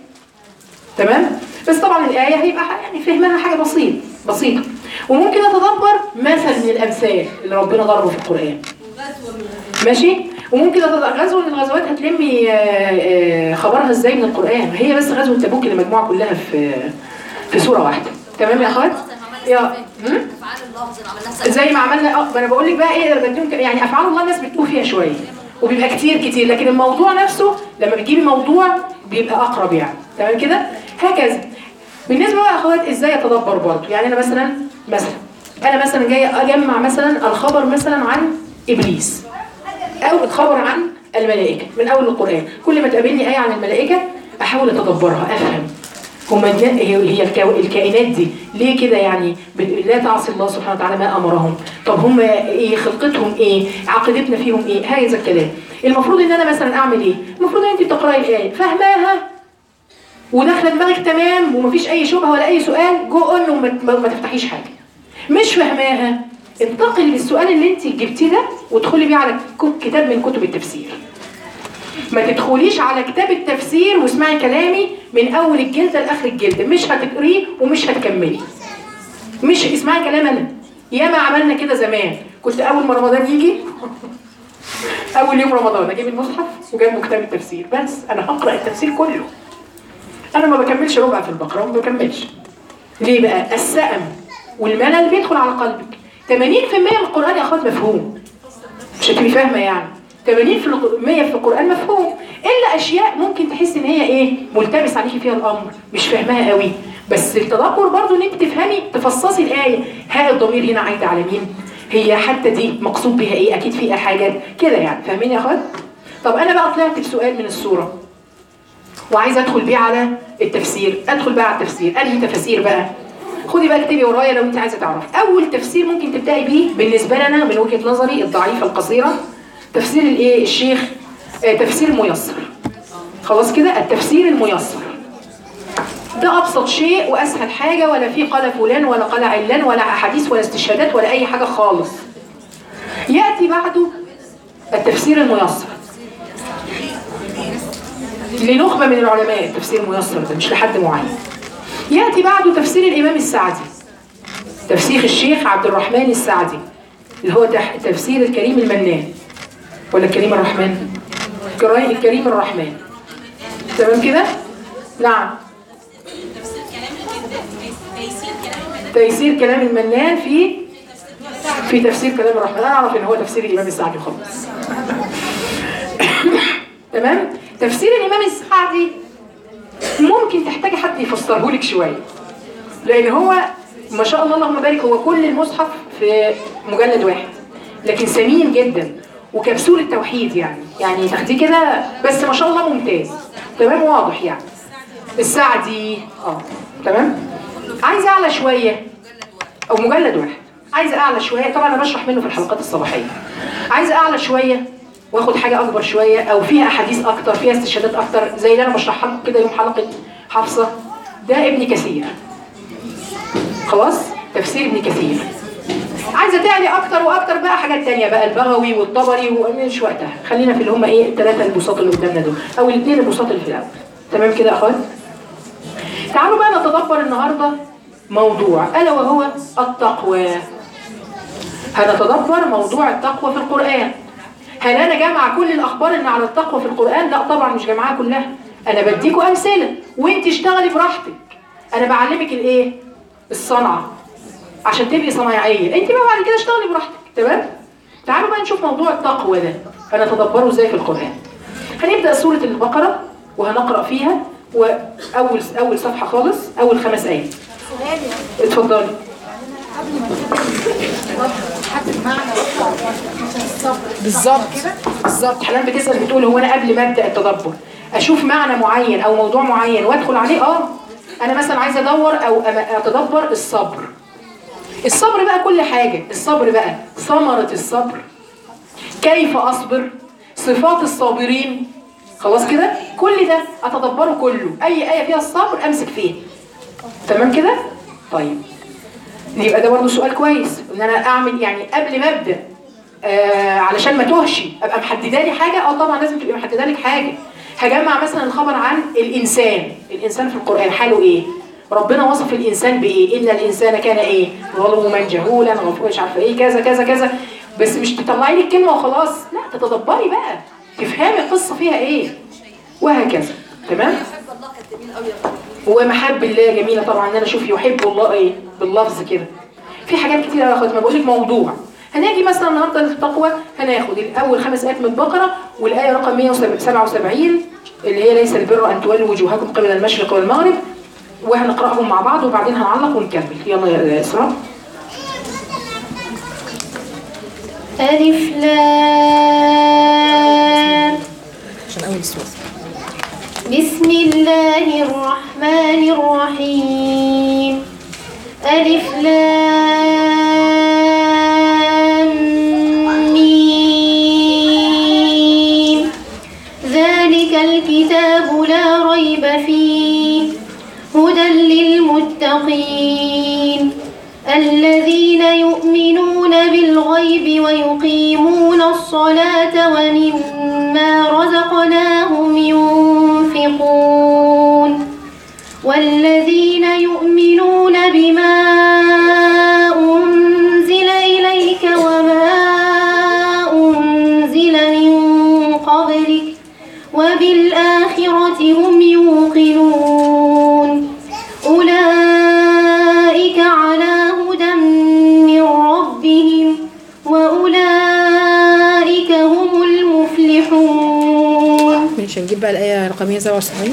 تمام بس طبعا الايه هيبقى يعني فهمها حاجه بسيط بسيطه وممكن اتدبر مثل من الامثال اللي ربنا ضربه في القران ماشي وممكن أتد- غزوه من الغزوات هتلمي آه، آه، خبرها ازاي من القران هي بس غزوه تبوك اللي مجموعه كلها في في سوره واحده تمام يا اخوات يا هم؟ افعال الله زي ما عملناها في سنة. زي ما عملنا اه ما انا بقول لك بقى ايه أنا بديهم ك- يعني افعال الله الناس بتقول فيها شويه وبيبقى كتير كتير لكن الموضوع نفسه لما بتجيبي موضوع بيبقى اقرب يعني تمام كده هكذا بالنسبه بقى يا اخوات ازاي اتدبر برضه يعني انا مثلا مثلا انا مثلا جايه اجمع مثلا الخبر مثلا عن ابليس او الخبر عن الملائكه من اول القران كل ما تقابلني ايه عن الملائكه احاول اتدبرها افهم هما النا- هي هي الكو- الكائنات دي ليه كده يعني ب- لا تعصي الله سبحانه وتعالى ما امرهم طب هم ايه خلقتهم ايه عقيدتنا فيهم ايه هذا الكلام المفروض ان انا مثلا اعمل ايه المفروض ان انت بتقراي الايه فاهماها وداخله دماغك تمام ومفيش اي شبهه ولا اي سؤال جو اون وما ما- ما تفتحيش حاجه مش فاهماها انتقلي بالسؤال اللي انت جبتيه ده وادخلي بيه على ك- كتاب من كتب التفسير ما تدخليش على كتاب التفسير واسمعي كلامي من اول الجلده لاخر الجلده مش هتقريه ومش هتكملي مش اسمعي كلام انا ياما عملنا كده زمان كنت اول ما رمضان يجي اول يوم رمضان اجيب المصحف وجنبه كتاب التفسير بس انا هقرا التفسير كله انا ما بكملش ربع في البقره ما بكملش ليه بقى السأم والملل بيدخل على قلبك 80% من القران يا اخوات مفهوم مش هتبقي فاهمه يعني 80% في القران مفهوم الا اشياء ممكن تحس ان هي ايه ملتبس عليكي فيها الامر مش فاهماها قوي بس التدبر برضو ان انت تفهمي تفصصي الايه ها الضمير هنا عايده على مين هي حتى دي مقصود بها ايه اكيد فيها حاجات كده يعني فاهمين يا اخوات طب انا بقى طلعت بسؤال من السوره وعايزه ادخل بيه على التفسير ادخل بقى على التفسير انهي تفاسير بقى خدي بقى اكتبي ورايا لو انت عايزه تعرفي اول تفسير ممكن تبداي بيه بالنسبه لنا من وجهه نظري الضعيفه القصيره تفسير الايه الشيخ آه تفسير ميسر خلاص كده التفسير الميسر ده ابسط شيء واسهل حاجه ولا في قال فلان ولا قال علان ولا احاديث ولا استشهادات ولا اي حاجه خالص ياتي بعده التفسير الميسر لنخبه من العلماء التفسير الميسر ده مش لحد معين ياتي بعده تفسير الامام السعدي تفسير الشيخ عبد الرحمن السعدي اللي هو تح- تفسير الكريم المنان ولا الكريم الرحمن الكري- الكريم الرحمن تمام كده نعم تيسير كلام المنان في في تفسير كلام الرحمن انا اعرف ان هو تفسير الامام السعدي خالص تمام تفسير الامام السعدي ممكن تحتاجي حد يفسره لك شويه لان هو ما شاء الله اللهم بارك هو كل المصحف في مجلد واحد لكن ثمين جدا وكبسول التوحيد يعني يعني تاخديه كده بس ما شاء الله ممتاز تمام واضح يعني السعدي اه تمام عايزه اعلى شويه او مجلد واحد عايزه اعلى شويه طبعا انا بشرح منه في الحلقات الصباحيه عايزه اعلى شويه واخد حاجه اكبر شويه او فيها احاديث اكتر فيها استشهادات اكتر زي اللي انا بشرحها لكم كده يوم حلقه حفصه ده ابن كثير خلاص تفسير ابن كثير عايزه تعلي اكتر واكتر بقى حاجات تانية بقى البغوي والطبري ومش وقتها خلينا في اللي هم ايه الثلاثه البساط اللي قدامنا دول او الاثنين البساط اللي في الاول تمام كده يا اخوات تعالوا بقى نتدبر النهارده موضوع الا وهو التقوى هنتدبر موضوع التقوى في القرآن هل أنا جامعة كل الأخبار إن على التقوى في القرآن؟ لا طبعا مش جامعاها كلها أنا بديكوا أمثلة وأنت اشتغلي براحتك أنا بعلمك الإيه؟ الصنعة عشان تبقي صنايعية أنت بقى بعد كده اشتغلي براحتك تمام؟ تعالوا بقى نشوف موضوع التقوى ده هنتدبره إزاي في القرآن هنبدأ سورة البقرة وهنقرأ فيها وأول أول صفحة خالص أول خمس آيات اتفضلي بالظبط بالظبط حنان بتسال بتقول هو انا قبل ما ابدا التدبر اشوف معنى معين او موضوع معين وادخل عليه اه انا مثلا عايزه ادور او أم- اتدبر الصبر الصبر بقى كل حاجه الصبر بقى ثمره الصبر كيف اصبر صفات الصابرين خلاص كده كل ده اتدبره كله اي ايه فيها الصبر امسك فيها تمام كده طيب يبقى ده برضه سؤال كويس ان انا اعمل يعني قبل ما ابدا آه علشان ما توهش ابقى محدده لي حاجه اه طبعا لازم تبقي محدده لك حاجه هجمع مثلا الخبر عن الانسان الانسان في القران حاله ايه ربنا وصف الانسان بايه ان الانسان كان ايه ظلوما جهولا غفورا مش عارفه ايه كذا كذا كذا بس مش تطلعي لي الكلمه وخلاص لا تتدبري بقى تفهمي القصه فيها ايه وهكذا تمام بحب الله كانت جميل قوي يا رب ومحب الله جميله طبعا ان انا اشوف يحب الله ايه باللفظ كده في حاجات كتير قوي يا اخواتي ما بقول لك موضوع هنيجي مثلا النهارده للتقوى هناخد الاول خمس ايات من البقره والايه رقم 177 اللي هي ليس البر ان تولوا وجوهكم قبل المشرق والمغرب وهنقراهم مع بعض وبعدين هنعلق ونكمل يلا يا اسراء ألف لام عشان اول السورة بسم الله الرحمن الرحيم ألف لام ميم ذلك الكتاب لا ريب فيه هدى للمتقين الذين يؤمنون بالغيب ويقيمون الصلاة ومما رزقناهم ينفقون والذين يؤمنون بما أنزل إليك وما أنزل من قبلك وبالآخرة هم يوقنون أولئك على هدى من ربهم وأولئك هم المفلحون ماشي نجيب بقى الآية رقم 177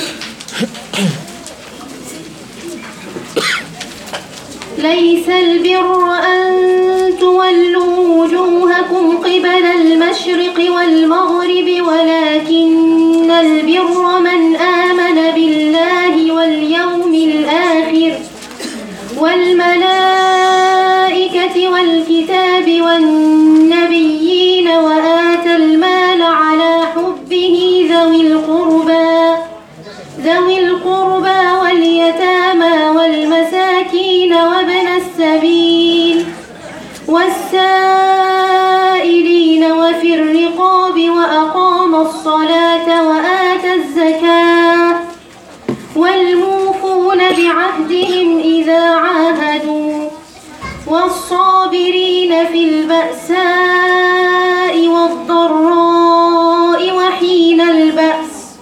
ليس البر أن تولوا وجوهكم قبل المشرق والمغرب ولكن البر من آمن بالله واليوم الآخر والملائكة والكتاب والنبيين وآتى المال على حبه ذوي القربى ذوي القربى واليتامى والمساكين وابن السبيل والسائلين وفي الرقاب وأقام الصلاة وآتى الزكاة والموفون بعهدهم إذا عاهدوا والصابرين في البأساء والضراء وحين البأس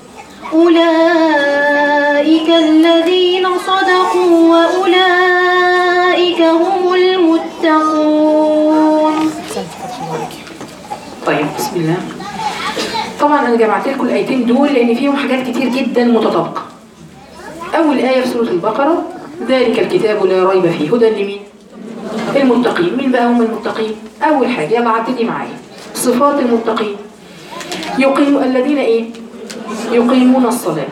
أولئك الذين صدقوا وأولئك هم المتقون طيب بسم الله طبعا انا جمعت لكم الايتين دول لان فيهم حاجات كتير جدا متطابقه اول ايه في سوره البقره ذلك الكتاب لا ريب فيه هدى لمين المتقين مين بقى هم المتقين اول حاجه يلا عدتي معايا صفات المتقين يقيم الذين ايه يقيمون الصلاه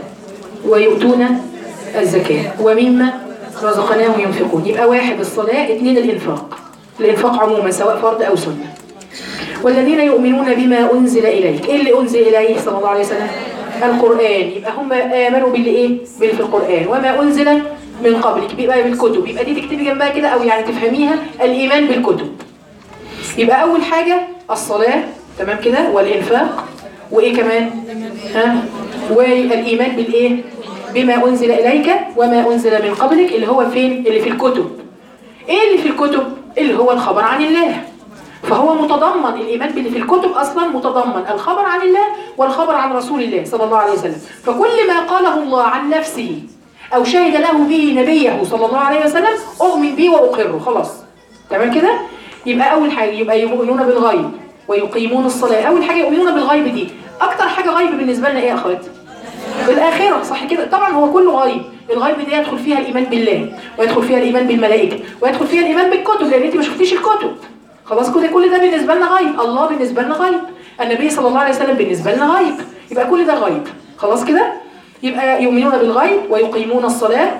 ويؤتون الزكاه ومما رزقناهم ينفقون يبقى واحد الصلاه اثنين الانفاق الانفاق عموما سواء فرض او سنه والذين يؤمنون بما أنزل إليك إيه اللي أنزل إليه صلى الله عليه وسلم القرآن يبقى هم آمنوا باللي إيه باللي في القرآن وما أنزل من قبلك بيبقى بالكتب يبقى دي تكتبي جنبها كده أو يعني تفهميها الإيمان بالكتب يبقى أول حاجة الصلاة تمام كده والإنفاق وإيه كمان ها والإيمان بالإيه بما أنزل إليك وما أنزل من قبلك اللي هو فين اللي في الكتب إيه اللي في الكتب اللي هو الخبر عن الله فهو متضمن الإيمان باللي في الكتب أصلا متضمن الخبر عن الله والخبر عن رسول الله صلى الله عليه وسلم فكل ما قاله الله عن نفسه أو شهد له به نبيه صلى الله عليه وسلم أؤمن به وأقره خلاص تمام كده يبقى أول حاجة يبقى يؤمنون بالغيب ويقيمون الصلاة أول حاجة يؤمنون بالغيب دي أكتر حاجة غيب بالنسبة لنا إيه يا أخوات؟ الآخرة صح كده طبعا هو كله غيب الغيب دي يدخل فيها الإيمان بالله ويدخل فيها الإيمان بالملائكة ويدخل فيها الإيمان بالكتب لأن أنت ما شفتيش الكتب خلاص كده كل ده بالنسبة لنا غيب الله بالنسبة لنا غيب النبي صلى الله عليه وسلم بالنسبة لنا غيب يبقى كل ده غيب خلاص كده يبقى يؤمنون بالغيب ويقيمون الصلاة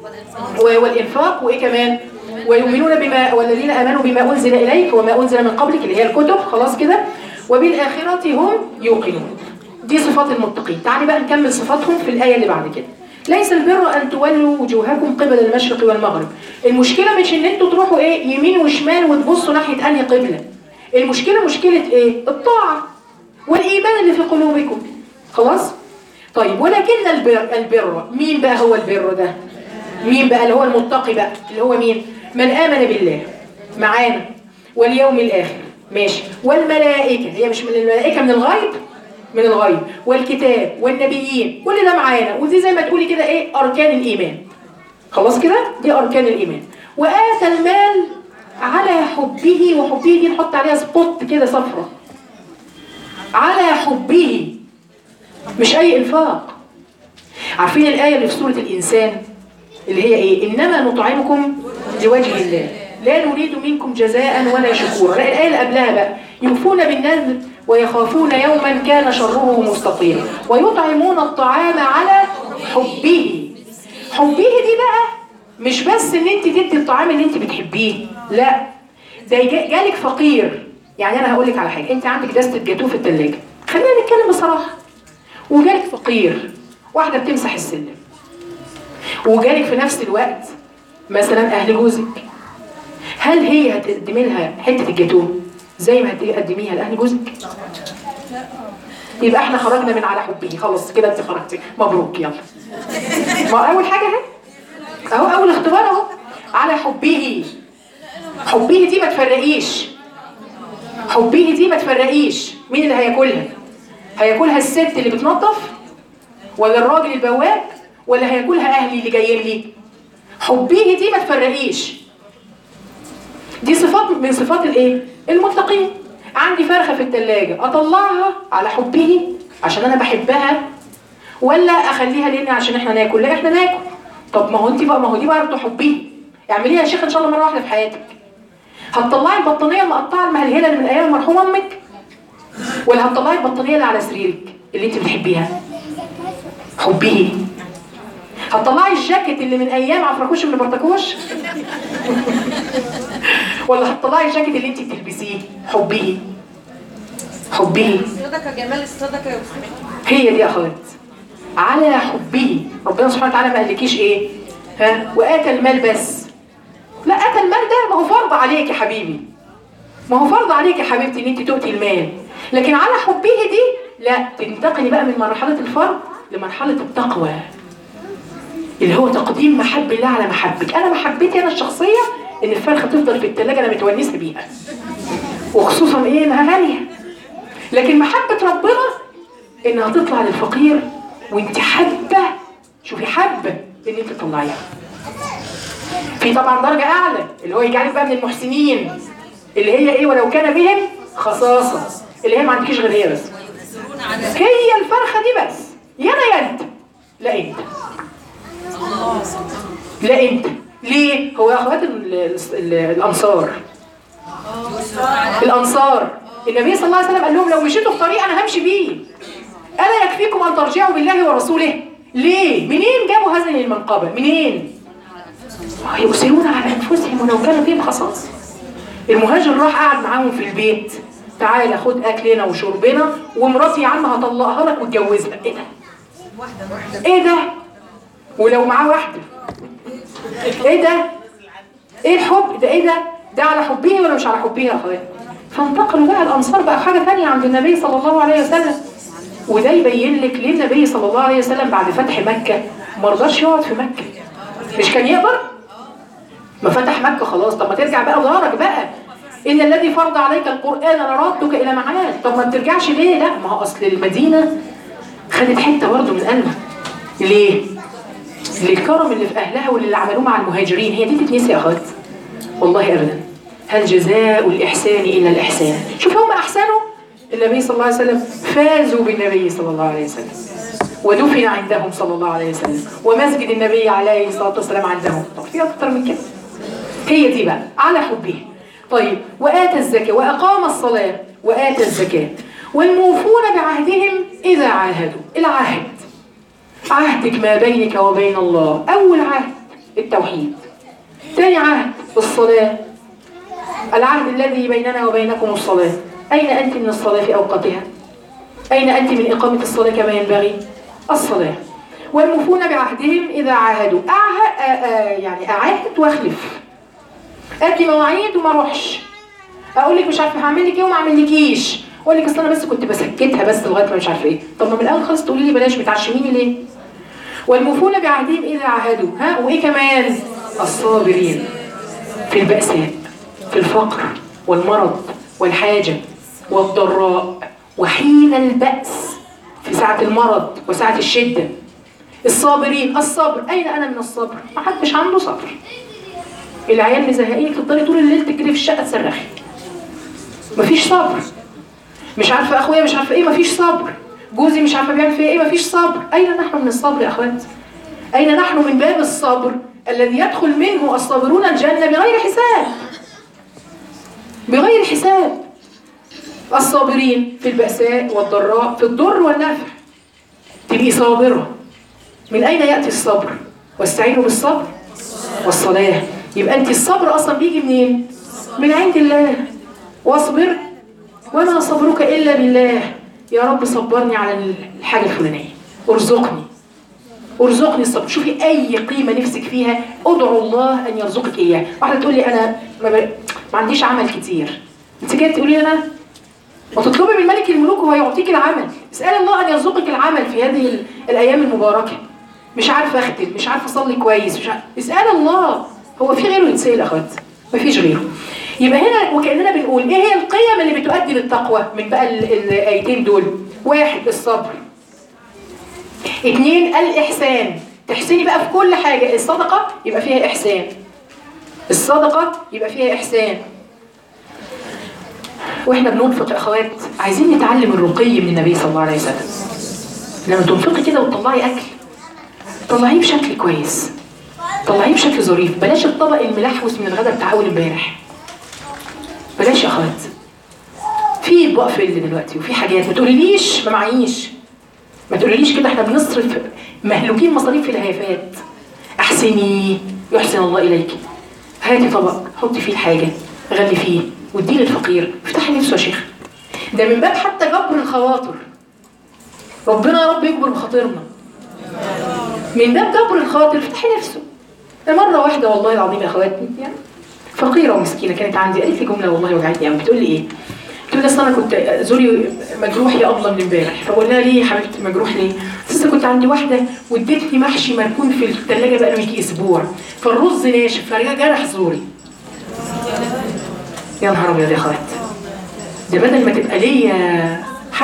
و- والإنفاق وإيه كمان ويؤمنون بما والذين آمنوا بما أنزل إليك وما أنزل من قبلك اللي هي الكتب خلاص كده وبالآخرة هم يوقنون دي صفات المتقين تعالي بقى نكمل صفاتهم في الآية اللي بعد كده ليس البر أن تولوا وجوهكم قبل المشرق والمغرب المشكلة مش إن أنتوا تروحوا إيه يمين وشمال وتبصوا ناحية أنهي قبلة المشكلة مشكلة إيه الطاعة والإيمان اللي في قلوبكم خلاص طيب ولكن البر البر مين بقى هو البر ده مين بقى اللي هو المتقي بقى اللي هو مين من آمن بالله معانا واليوم الآخر ماشي والملائكة هي مش من الملائكة من الغيب من الغيب والكتاب والنبيين كل ده معانا ودي زي ما تقولي كده ايه أركان الإيمان خلاص كده دي أركان الإيمان وآتى المال على حبه وحبه دي نحط عليها سبوت كده صفرة على حبه مش أي إنفاق عارفين الآية اللي في سورة الإنسان اللي هي إيه إنما نطعمكم لوجه الله لا نريد منكم جزاء ولا شكورا لا الآية اللي قبلها بقى يوفون بالنذر ويخافون يوما كان شره مستطيرا ويطعمون الطعام على حبه حبه دي بقى مش بس ان انت تدي الطعام اللي انت بتحبيه لا ده جا- جالك فقير يعني انا هقول لك على حاجه انت عندك دستة جاتوه في الثلاجه خلينا نتكلم بصراحه وجالك فقير واحده بتمسح السلم وجالك في نفس الوقت مثلا اهل جوزك هل هي هتقدمي لها حته الجاتوه زي ما هتقدميها لاهل جوزك يبقى احنا خرجنا من على حبه خلاص كده انت خرجتي مبروك يلا ما اول حاجه اهي اهو اول اختبار اهو على حبه حبه دي ما تفرقيش حبه دي ما تفرقيش مين اللي هياكلها هياكلها الست اللي بتنظف ولا الراجل البواب ولا هياكلها اهلي اللي جايين لي حبه دي ما تفرقيش دي صفات من صفات الايه المتقين عندي فرخه في الثلاجه اطلعها على حبه عشان انا بحبها ولا اخليها لان عشان احنا ناكل لا احنا ناكل طب ما هو انت بقى ما هو دي برضه حبه اعمليها يا شيخ ان شاء الله مره واحده في حياتك هتطلعي البطانيه المقطعه المهلهله اللي من ايام المرحومه امك ولا هتطلعي البطانيه اللي على سريرك اللي انت بتحبيها حبه هتطلعي الجاكيت اللي من ايام عفركوش من برتكوش ولا هتطلعي الجاكيت اللي انت بتلبسيه حبه حبه صدقة جمال الصدقة يا أستاذ هي دي يا اخوات على حبه ربنا سبحانه وتعالى ما قالكيش ايه ها واتى المال بس لا اتى المال ده ما هو فرض عليك يا حبيبي ما هو فرض عليك يا حبيبتي ان انت تؤتي المال لكن على حبه دي لا تنتقلي بقى من مرحله الفرض لمرحله التقوى اللي هو تقديم محب الله على محبك انا محبتي انا الشخصيه ان الفرخه تفضل في الثلاجه انا متونسه بيها وخصوصا ايه انها غاليه لكن محبة ربنا انها تطلع للفقير وانت حابة شوفي حابة ان انت تطلعيها في طبعا درجة اعلى اللي هو يجعلك بقى من المحسنين اللي هي ايه ولو كان بهم خصاصة اللي هي ما عندكيش غير هي بس هي الفرخة دي بس يا انا يا انت لا انت لا انت ليه هو يا اخوات ال- ال- الانصار الانصار النبي صلى الله عليه وسلم قال لهم لو مشيتوا في طريق انا همشي بيه الا يكفيكم ان ترجعوا بالله ورسوله ليه منين جابوا هذه المنقبه منين يؤثرون على انفسهم ولو كانوا فيهم خصاص المهاجر راح قعد معاهم في البيت تعالى خد اكلنا وشربنا ومراتي يا عم هطلقها لك واتجوزها ايه ده ايه ده ولو معاه واحده ايه ده ايه الحب ده ايه ده ده على حبه ولا مش على حبه يا اخويا فانتقلوا بقى الانصار بقى حاجه ثانيه عند النبي صلى الله عليه وسلم وده يبين لك ليه النبي صلى الله عليه وسلم بعد فتح مكه ما رضاش يقعد في مكه مش كان يقدر ما فتح مكه خلاص طب ما ترجع بقى ودارك بقى ان الذي فرض عليك القران لردك الى معاد طب ما بترجعش ليه لا ما هو اصل المدينه خدت حته برضه من قلبه ليه للكرم اللي في اهلها واللي عملوه مع المهاجرين هي دي تتنسي يا اخوات والله ابدا هل جزاء الاحسان الا الاحسان شوف هم احسنوا النبي صلى الله عليه وسلم فازوا بالنبي صلى الله عليه وسلم ودفن عندهم صلى الله عليه وسلم ومسجد النبي عليه الصلاه والسلام عندهم طب في اكتر من كده هي دي بقى على حبه طيب وآتى الزكاة وأقام الصلاة وآتى الزكاة والموفون بعهدهم إذا عاهدوا العهد عهدك ما بينك وبين الله أول عهد التوحيد ثاني عهد الصلاة العهد الذي بيننا وبينكم الصلاة أين أنت من الصلاة في أوقاتها أين أنت من إقامة الصلاة كما ينبغي الصلاة والموفون بعهدهم إذا عاهدوا أعه... آ... آ... يعني أعاهد وأخلف ادي مواعيد وما اروحش اقول لك مش عارفه هعمل لك ايه وما اعملكيش اقول لك اصل انا بس كنت بسكتها بس لغايه ما مش عارفه ايه طب ما من الاول خالص تقولي لي بلاش بتعشميني ليه والموفون بعهدهم اذا عاهدوا ها وايه كمان الصابرين في البأساء في الفقر والمرض والحاجه والضراء وحين البأس في ساعة المرض وساعة الشدة الصابرين الصبر أين أنا من الصبر؟ ما حدش عنده صبر العيال مزهقين تفضلي طول الليل تجري في الشقه تصرخي مفيش صبر مش عارفه اخويا مش عارفه ايه مفيش صبر جوزي مش عارفه بيعمل فيا ايه مفيش صبر اين نحن من الصبر يا اخوات اين نحن من باب الصبر الذي يدخل منه الصابرون الجنه بغير حساب بغير حساب الصابرين في البأساء والضراء في الضر والنفع تبقي صابرة من أين يأتي الصبر؟ واستعينوا بالصبر والصلاة يبقى أنت الصبر أصلا بيجي منين؟ من عند الله واصبر وما صبرك إلا بالله يا رب صبرني على الحاجة الفلانية ارزقني ارزقني الصبر شوفي أي قيمة نفسك فيها ادعو الله أن يرزقك إياه واحدة تقول لي أنا ما, ب... ما عنديش عمل كتير أنت جاية تقولي أنا وتطلبي من ملك الملوك وهو يعطيك العمل اسأل الله أن يرزقك العمل في هذه ال- الأيام المباركة مش عارفة أختم مش عارفة أصلي كويس مش عارفة. اسأل الله هو في غيره يتسأل أخوات مفيش غيره يبقى هنا وكأننا بنقول إيه هي القيم اللي بتؤدي للتقوى من بقى ال- الآيتين دول واحد الصبر اتنين الإحسان تحسني بقى في كل حاجة الصدقة يبقى فيها إحسان الصدقة يبقى فيها إحسان واحنا بننفق يا اخوات عايزين نتعلم الرقي من النبي صلى الله عليه وسلم لما تنفقي كده وتطلعي اكل طلعيه بشكل كويس طلعيه بشكل ظريف بلاش الطبق الملحوس من الغداء بتاع اول امبارح بلاش يا اخوات في اطباق فل دلوقتي وفي حاجات ما تقوليليش ما معيش ما تقوليليش كده احنا بنصرف مهلوكين مصاريف في الهيافات احسني يحسن الله اليك هاتي طبق حطي فيه الحاجه غلي فيه واديه للفقير افتحي نفسه يا شيخ ده من باب حتى جبر الخواطر ربنا يا رب يجبر بخاطرنا من باب جبر الخاطر افتحي نفسه ده مره واحده والله العظيم يا اخواتي يعني فقيره ومسكينه كانت عندي قالت لي جمله والله وجعتني قوي بتقول لي ايه؟ بتقول لي اصل انا كنت زوري مجروح يا ابله من امبارح فبقول لها ليه يا حبيبتي مجروح ليه؟ لسه كنت عندي واحده وادتني محشي مركون في الثلاجه بقى له يجي اسبوع فالرز ناشف فجرح زوري يا نهار ابيض يا اخوات ده بدل ما تبقى ليا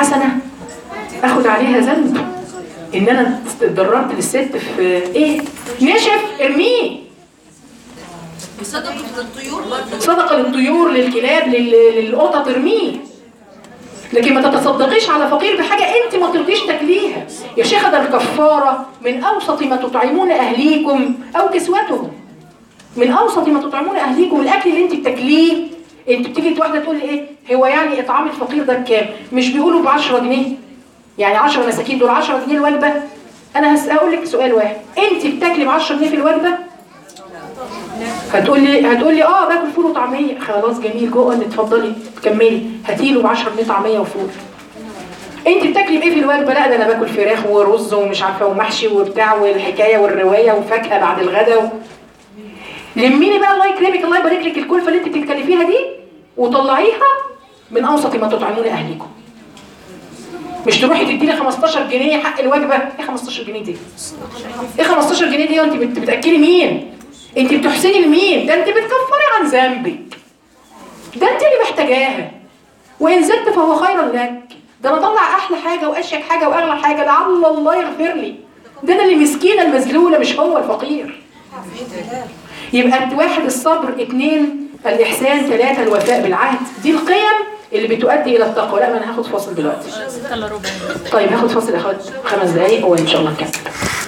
حسنه اخد عليها ذنب ان انا اتضررت للست في ايه نشف ارميه صدقة الطيور برضه صدقه للطيور للكلاب لل- للقطط ارميه لكن ما تتصدقيش على فقير بحاجه انت ما ترضيش تاكليها يا شيخه ده الكفاره من اوسط ما تطعمون اهليكم او كسوتهم من اوسط ما تطعمون اهليكم الاكل اللي انت بتاكليه انت بتيجي واحده تقول لي ايه هو يعني اطعام الفقير ده بكام مش بيقولوا ب 10 جنيه يعني 10 مساكين دول 10 جنيه الوجبه انا هس- هقول لك سؤال واحد انت بتاكلي ب 10 جنيه في الوجبه هتقول لي هتقول لي اه باكل فول وطعميه خلاص جميل جوه اتفضلي كملي هاتي له ب 10 جنيه طعميه وفول انت بتاكلي بايه في الوجبه لا ده انا باكل فراخ ورز ومش عارفه ومحشي وبتاع والحكايه والروايه وفاكهه بعد الغداء و... لميني بقى الله يكرمك الله يبارك لك الكلفه اللي انت بتتكلفيها دي وطلعيها من اوسط ما تطعمون اهليكم مش تروحي تديني 15 جنيه حق الوجبه ايه 15 جنيه دي ايه 15 جنيه دي وانت بت- بتاكلي مين انت بتحسني لمين ده انت بتكفري عن ذنبك ده انت اللي محتاجاها وان زدت فهو خير لك ده انا اطلع احلى حاجه واشيك حاجه واغلى حاجه لعل الله يغفر لي ده انا اللي مسكينه المذلوله مش هو الفقير يبقى انت واحد الصبر اثنين الاحسان ثلاثه الوفاء بالعهد دي القيم اللي بتؤدي الى التقوى لا ما انا هاخد فاصل دلوقتي طيب هاخد فاصل يا اخوات خمس دقايق وان شاء الله نكمل